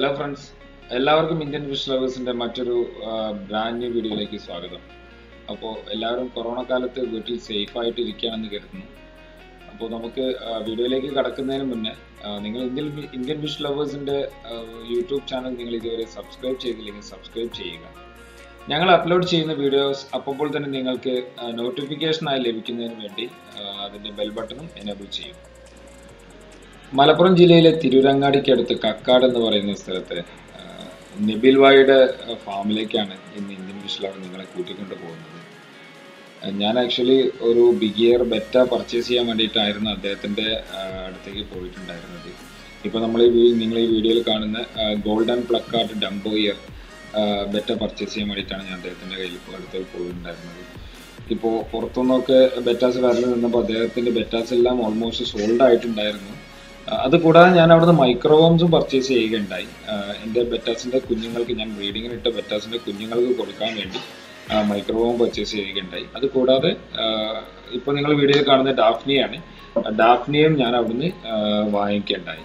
hello friends എല്ലാവർക്കും Indian fish ലവേഴ്സിന്റെ മറ്റൊരു ബ്രാൻഡ് ന്യൂ വീഡിയോയിലേക്ക് സ്വാഗതം അപ്പോൾ എല്ലാവരും കൊറോണ കാലത്ത് വീട്ടിൽ സേഫ് ആയിട്ട് ഇരിക്കുകയാണെന്ന് കരുതുന്നു അപ്പോൾ നമുക്ക് ആ, വീഡിയോയിലേക്ക് കടക്കുന്നതിന് മുന്നേ ആ, നിങ്ങൾ ഇന്ത്യൻ ഫി- ഇന്ത്യൻ ഫിഷ് ലവേഴ്സിന്റെ ആ, യൂട്യൂബ് ചാനൽ നിങ്ങൾ ഇതുവരെ സബ്സ്ക്രൈബ് ചെയ്തില്ലെങ്കിൽ സബ്സ്ക്രൈബ് ചെയ്യുക ഞങ്ങൾ അപ്ലോഡ് ചെയ്യുന്ന വീഡിയോസ് അപ്പോൾ തന്നെ നിങ്ങൾക്ക് നോട്ടിഫിക്കേഷനായി ലഭിക്കുന്നതിന് വേണ്ടി ആ, അതിന്റെ ബെൽ ബട്ടണും എനേബിൾ ചെയ്യും മലപ്പുറം ജില്ലയിലെ തിരൂരങ്ങാടിക്കടുത്ത് കക്കാട് എന്ന് പറയുന്ന സ്ഥലത്ത് ആ, നിബിൽ വായുടെ ആ, ഫാമിലേക്കാണ് ഇന്ന് ഇന്ത്യൻ ഫിഷ് ലവർ നിങ്ങളെ കൂട്ടിക്കൊണ്ട് പോകുന്നത് ആ, ഞാൻ ആക്ച്വലി ഒരു ബിഗിയർ ബെറ്റ പർച്ചേസ് ചെയ്യാൻ വേണ്ടിയിട്ടായിരുന്നു അദ്ദേഹത്തിന്റെ ആ, അടുത്തേക്ക് പോയിട്ടുണ്ടായിരുന്നത് ഇപ്പൊ നമ്മൾ ഈ വീ- നിങ്ങൾ ഈ വീഡിയോയിൽ കാണുന്ന golden plakat dumbo ear betta purchase ചെയ്യാൻ വേണ്ടിയിട്ടാണ് ഞാൻ അദ്ദേഹത്തിന്റെ കയ്യിൽ ഇപ്പോൾ അടുത്തേക്ക് പോയിട്ടുണ്ടായിരുന്നത് ഇപ്പോൾ പുറത്തുനിന്നൊക്കെ ബെറ്റാസ് വരൽ നിന്നപ്പോൾ അദ്ദേഹത്തിന്റെ ബെറ്റാസ് എല്ലാം ഓൾമോസ്റ്റ് സോൾഡ് ആയിട്ടുണ്ടായിരുന്നു ആ, അത് കൂടാതെ ഞാൻ അവിടുന്ന് മൈക്രോവോംസും പർച്ചേസ് ചെയ്യുകയുണ്ടായി ആ, എൻ്റെ ബെറ്റാസിൻ്റെ കുഞ്ഞുങ്ങൾക്ക് ഞാൻ ബ്രീഡിങ്ങിന് ഇട്ട ബെറ്റാസിൻ്റെ കുഞ്ഞുങ്ങൾക്ക് കൊടുക്കാൻ വേണ്ടി മൈക്രോവോം പർച്ചേസ് ചെയ്യുകയുണ്ടായി അത് കൂടാതെ ഇപ്പോൾ നിങ്ങൾ വീഡിയോയിൽ കാണുന്ന ഡാഫ്നിയാണ് ആ ഡാഫ്നിയും ഞാൻ അവിടുന്ന് ആ, വാങ്ങിക്കുകയുണ്ടായി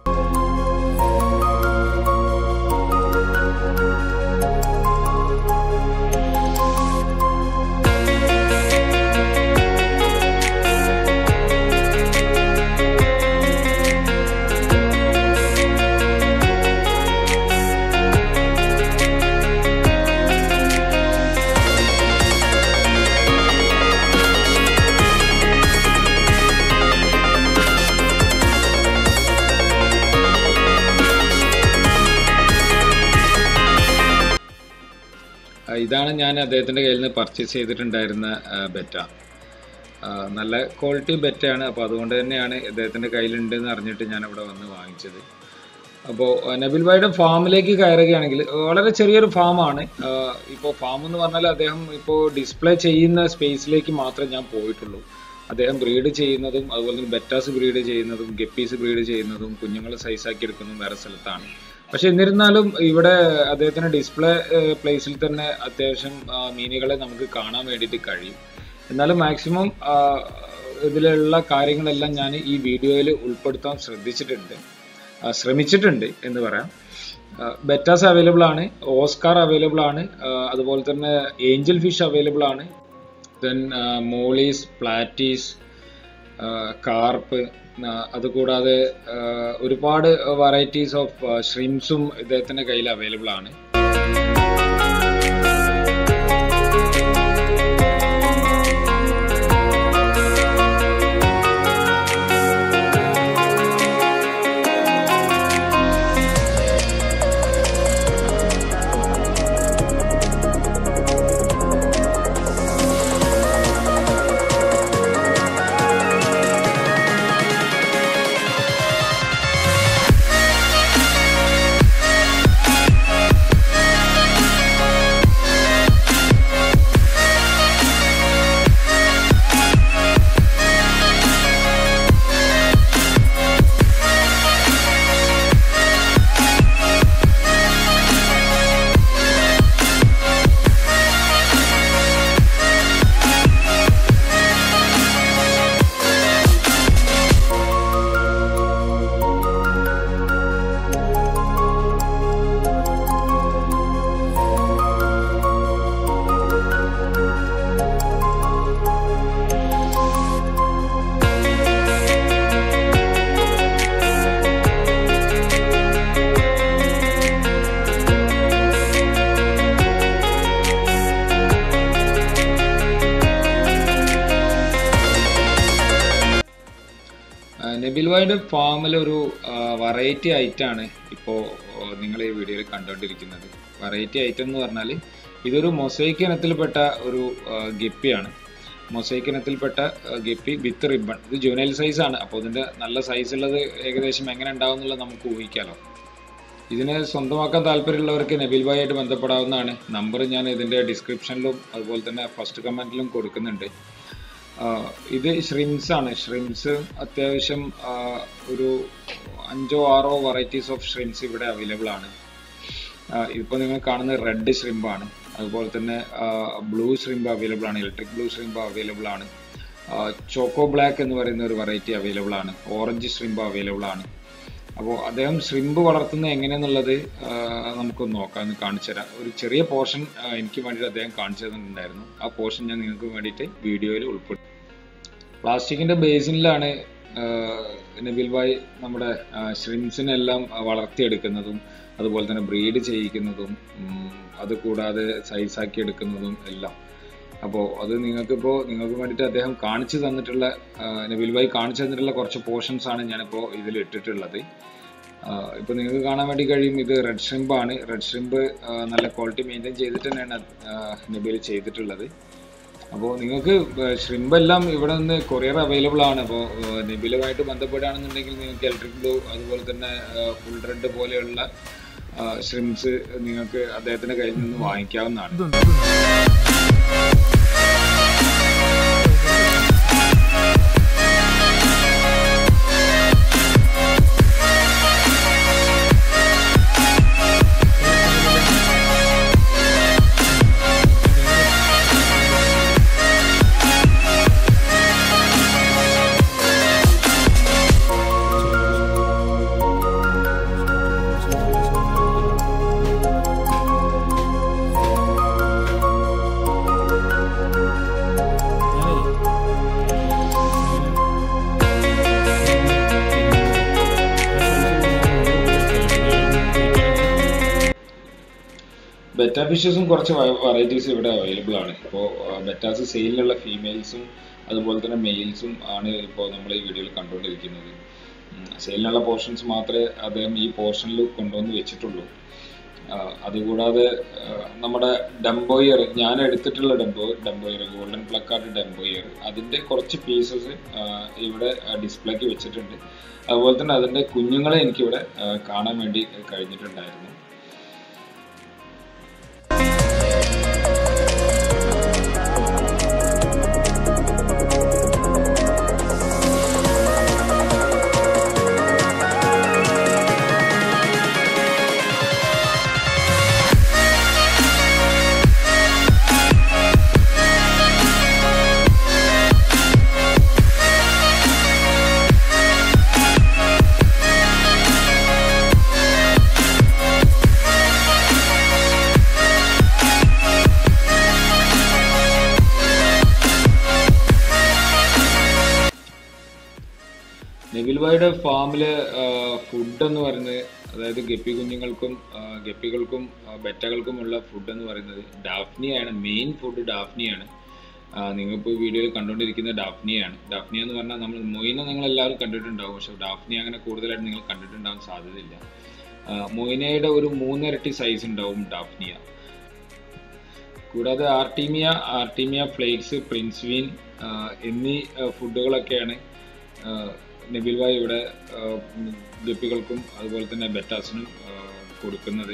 ആ, ഇതാണ് ഞാൻ അദ്ദേഹത്തിൻ്റെ കയ്യിൽ നിന്ന് പർച്ചേസ് ചെയ്തിട്ടുണ്ടായിരുന്ന ആ, ബെറ്റ ആ, നല്ല ക്വാളിറ്റി ബെറ്റയാണ് അപ്പോൾ അതുകൊണ്ട് തന്നെയാണ് അദ്ദേഹത്തിൻ്റെ കയ്യിലുണ്ടെന്ന് അറിഞ്ഞിട്ട് ഞാൻ ഇവിടെ വന്ന് വാങ്ങിച്ചത് അപ്പോൾ നബിൽ ഭായിയുടെ ഫാമിലേക്ക് കയറുകയാണെങ്കിൽ വളരെ ചെറിയൊരു ഫാമാണ് ഇപ്പോൾ ഫാം എന്ന് പറഞ്ഞാൽ അദ്ദേഹം ഇപ്പോൾ ഡിസ്പ്ലേ ചെയ്യുന്ന സ്പേസിലേക്ക് മാത്രമേ ഞാൻ പോയിട്ടുള്ളൂ അദ്ദേഹം ബ്രീഡ് ചെയ്യുന്നതും അതുപോലെ തന്നെ ബെറ്റാസ് ബ്രീഡ് ചെയ്യുന്നതും ഗപ്പീസ് ബ്രീഡ് ചെയ്യുന്നതും കുഞ്ഞുങ്ങളെ സൈസാക്കി എടുക്കുന്നതും വേറെ സ്ഥലത്താണ് പക്ഷെ എന്നിരുന്നാലും ഇവിടെ അദ്ദേഹത്തിന് ഡിസ്പ്ലേ പ്ലേസിൽ തന്നെ അത്യാവശ്യം ആ, മീനുകളെ നമുക്ക് കാണാൻ വേണ്ടിയിട്ട് കഴിയും എന്നാലും മാക്സിമം ഇതിലുള്ള കാര്യങ്ങളെല്ലാം ഞാൻ ഈ വീഡിയോയിൽ ഉൾപ്പെടുത്താൻ ശ്രദ്ധിച്ചിട്ടുണ്ട് ആ, ശ്രമിച്ചിട്ടുണ്ട് എന്ന് പറയാം ബെറ്റാസ് അവൈലബിൾ ആണ് ഓസ്കാർ അവൈലബിൾ ആണ് ആ, അതുപോലെ തന്നെ ഏഞ്ചൽ ഫിഷ് അവൈലബിൾ ആണ് ദെൻ മോളീസ് പ്ലാറ്റീസ് കാർപ്പ് അതുകൂടാതെ ആ, ഒരുപാട് വെറൈറ്റീസ് ഓഫ് ഷ്രിംസും ഇദ്ദേഹത്തിൻ്റെ കയ്യിൽ അവൈലബിൾ ആണ് നബിൽ വായുടെ ഫാമിൽ ഒരു വെറൈറ്റി ഐറ്റാണ് ഇപ്പോൾ നിങ്ങൾ ഈ വീഡിയോയിൽ കണ്ടുകൊണ്ടിരിക്കുന്നത് വെറൈറ്റി ഐറ്റം എന്ന് പറഞ്ഞാൽ ഇതൊരു മൊസൈക്ക് ഇനത്തിൽപ്പെട്ട ഒരു ആ, ഗപ്പിയാണ് മൊസൈക്ക് ഇനത്തിൽപ്പെട്ട ആ, ഗപ്പി വിത്ത് റിബൺ ഇത് ജുവനൈൽ സൈസ് ആണ് അപ്പോൾ ഇതിൻ്റെ നല്ല സൈസ് ഉള്ളത് ഏകദേശം എങ്ങനെ ഉണ്ടാവും എന്നുള്ളത് നമുക്ക് ഊഹിക്കാലോ ഇതിനെ സ്വന്തമാക്കാൻ താല്പര്യമുള്ളവർക്ക് നബിൽ ഭായിയായിട്ട് ബന്ധപ്പെടാവുന്നതാണ് നമ്പർ ഞാൻ ഇതിൻ്റെ ഡിസ്ക്രിപ്ഷനിലും അതുപോലെ തന്നെ ഫസ്റ്റ് കമൻറ്റിലും കൊടുക്കുന്നുണ്ട് ആഹ് ഇത് ഷ്രിംസ് ആണ് ഷ്രിംസ് അത്യാവശ്യം ആഹ് ഒരു അഞ്ചോ ആറോ വെറൈറ്റീസ് ഓഫ് ഷ്രിംസ് ഇവിടെ അവൈലബിൾ ആണ് ഇപ്പോൾ നിങ്ങൾ കാണുന്നത് റെഡ് ഷ്രിംപ് ആണ് അതുപോലെ തന്നെ ബ്ലൂ ഷ്രിംപ് അവൈലബിൾ ആണ് ഇലക്ട്രിക് ബ്ലൂ ഷ്രിംപ് അവൈലബിൾ ആണ് ചോക്കോ ബ്ലാക്ക് എന്ന് പറയുന്ന ഒരു വെറൈറ്റി അവൈലബിൾ ആണ് ഓറഞ്ച് ഷ്രിംപ് അവൈലബിൾ ആണ് അപ്പോൾ അദ്ദേഹം ശ്രിമ്പ് വളർത്തുന്നത് എങ്ങനെയെന്നുള്ളത് ആ, നമുക്കൊന്ന് നോക്കാം ഒന്ന് കാണിച്ചു തരാം ഒരു ചെറിയ പോർഷൻ എനിക്ക് വേണ്ടിയിട്ട് അദ്ദേഹം കാണിച്ചു തന്നിട്ടുണ്ടായിരുന്നു ആ പോർഷൻ ഞാൻ നിങ്ങൾക്ക് വേണ്ടിയിട്ട് വീഡിയോയിൽ ഉൾപ്പെടുത്തി പ്ലാസ്റ്റിക്കിന്റെ ബേസിനിലാണ് നബിൽ ഭായ് നമ്മുടെ ഷ്രിംസിനെല്ലാം വളർത്തിയെടുക്കുന്നതും അതുപോലെ തന്നെ ബ്രീഡ് ചെയ്യിക്കുന്നതും ഉം, അത് കൂടാതെ സൈസാക്കി എടുക്കുന്നതും എല്ലാം അപ്പോൾ അത് നിങ്ങൾക്കിപ്പോൾ നിങ്ങൾക്ക് വേണ്ടിയിട്ട് അദ്ദേഹം കാണിച്ചു തന്നിട്ടുള്ള ആ, നബിൽ ഭായ് കാണിച്ചു തന്നിട്ടുള്ള കുറച്ച് പോർഷൻസ് ആണ് ഞാനിപ്പോൾ ഇതിൽ ഇട്ടിട്ടുള്ളത് ഇപ്പോൾ നിങ്ങൾക്ക് കാണാൻ വേണ്ടി കഴിയും ഇത് റെഡ് ഷ്രിമ്പ് ആണ് റെഡ് ഷ്രിമ്പ് നല്ല ക്വാളിറ്റി മെയിൻറ്റെയിൻ ചെയ്തിട്ട് തന്നെയാണ് നബിൽ ചെയ്തിട്ടുള്ളത് അപ്പോൾ നിങ്ങൾക്ക് ഷ്രിമ്പ് എല്ലാം ഇവിടെ നിന്ന് കൊറിയർ അവൈലബിൾ ആണ് അപ്പോൾ നിബിലുമായിട്ട് ബന്ധപ്പെടുകയാണെന്നുണ്ടെങ്കിൽ നിങ്ങൾക്ക് ഇലക്ട്രിക് ബ്ലൂ അതുപോലെ തന്നെ ഫുൾ റെഡ് പോലെയുള്ള ഷ്രിംസ് നിങ്ങൾക്ക് അദ്ദേഹത്തിന്റെ കയ്യിൽ നിന്ന് വാങ്ങിക്കാവുന്നതാണ് ഇതുണ്ട് ഇതുണ്ട് ബെറ്റ ഫിഷസും കുറച്ച് വെറൈറ്റീസ് ഇവിടെ അവൈലബിൾ ആണ് ഇപ്പോൾ ബെറ്റാസ് സെയിലിലുള്ള ഫീമെയിൽസും അതുപോലെ തന്നെ മെയിൽസും ആണ് ഇപ്പോൾ നമ്മൾ ഈ വീഡിയോയിൽ കണ്ടുകൊണ്ടിരിക്കുന്നത് സെയിലിനുള്ള പോർഷൻസ് മാത്രമേ അദ്ദേഹം ഈ പോർഷനിൽ കൊണ്ടുവന്ന് വെച്ചിട്ടുള്ളൂ ആ, അതുകൂടാതെ ആ, നമ്മുടെ ഡംബോയർ ഞാൻ എടുത്തിട്ടുള്ള dumbo dumbo ear golden plakat dumbo ear അതിൻ്റെ കുറച്ച് പീസസ് ഇവിടെ ഡിസ്പ്ലേക്ക് വെച്ചിട്ടുണ്ട് അതുപോലെ തന്നെ അതിൻ്റെ കുഞ്ഞുങ്ങളെ എനിക്കിവിടെ ആ, കാണാൻ വേണ്ടി കഴിഞ്ഞിട്ടുണ്ടായിരുന്നു നെവിൽവായുടെ ഫാമില് ഫുഡ് എന്ന് പറയുന്നത് അതായത് ഗപ്പി കുഞ്ഞുങ്ങൾക്കും ആ, ഗപ്പികൾക്കും ആ, ബെറ്റകൾക്കുമുള്ള ഫുഡ് എന്ന് പറയുന്നത് ഡാഫ്നിയാണ് മെയിൻ ഫുഡ് ഡാഫ്നിയാണ് നിങ്ങളിപ്പോൾ വീഡിയോയിൽ കണ്ടുകൊണ്ടിരിക്കുന്ന ഡാഫ്നിയാണ് ഡാഫ്നിയ എന്ന് പറഞ്ഞാൽ നമ്മൾ മൊയിനെ നിങ്ങൾ എല്ലാവരും കണ്ടിട്ടുണ്ടാവും പക്ഷെ ഡാഫ്നി അങ്ങനെ കൂടുതലായിട്ട് നിങ്ങൾ കണ്ടിട്ടുണ്ടാവാൻ സാധ്യതയില്ല ആ, മൊയിനയുടെ ഒരു മൂന്നിരട്ടി സൈസ് ഉണ്ടാവും ഡാഫ്നിയ കൂടാതെ ആർട്ടീമിയ ആർട്ടീമിയ ഫ്ലേക്സ് പ്രിൻസ്വീൻ എന്നീ ആ, ഫുഡുകളൊക്കെയാണ് ആ, നബിൽ ഭായ് ഇവിടെ ആ, ഉം, ഗപ്പികൾക്കും അതുപോലെ തന്നെ ബെറ്റാസിനും ആ, കൊടുക്കുന്നത്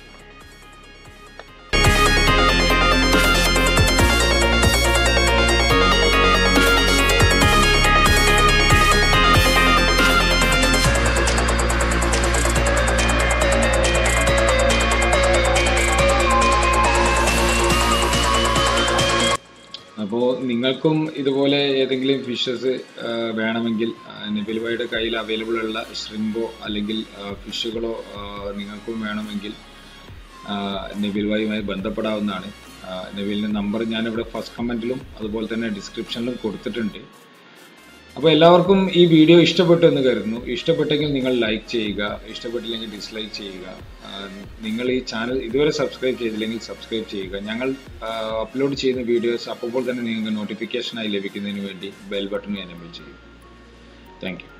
അപ്പോൾ നിങ്ങൾക്കും ഇതുപോലെ ഏതെങ്കിലും ഫിഷസ് വേണമെങ്കിൽ ആ, നബിൽ ഭായിയുടെ കയ്യിൽ അവൈലബിൾ ഉള്ള ഷ്രിമ്പോ അല്ലെങ്കിൽ ഫിഷുകളോ നിങ്ങൾക്കും വേണമെങ്കിൽ ആ, നബിൽ ഭായിയുമായി ബന്ധപ്പെടാവുന്നതാണ് ആ, നബീലിൻ്റെ നമ്പർ ഞാനിവിടെ ഫസ്റ്റ് കമൻറ്റിലും അതുപോലെ തന്നെ ഡിസ്ക്രിപ്ഷനിലും കൊടുത്തിട്ടുണ്ട് അപ്പോൾ എല്ലാവർക്കും ഈ വീഡിയോ ഇഷ്ടപ്പെട്ടു എന്ന് കരുതുന്നു ഇഷ്ടപ്പെട്ടെങ്കിൽ നിങ്ങൾ ലൈക്ക് ചെയ്യുക ഇഷ്ടപ്പെട്ടില്ലെങ്കിൽ ഡിസ്ലൈക്ക് ചെയ്യുക ആ, നിങ്ങൾ ഈ ചാനൽ ഇതുവരെ സബ്സ്ക്രൈബ് ചെയ്തില്ലെങ്കിൽ സബ്സ്ക്രൈബ് ചെയ്യുക ഞങ്ങൾ അപ്ലോഡ് ചെയ്യുന്ന വീഡിയോസ് അപ്പോൾ തന്നെ നിങ്ങൾക്ക് നോട്ടിഫിക്കേഷനായി ലഭിക്കുന്നതിന് വേണ്ടി ബെൽ ബട്ടൺ എനേബിൾ ചെയ്യും താങ്ക് യു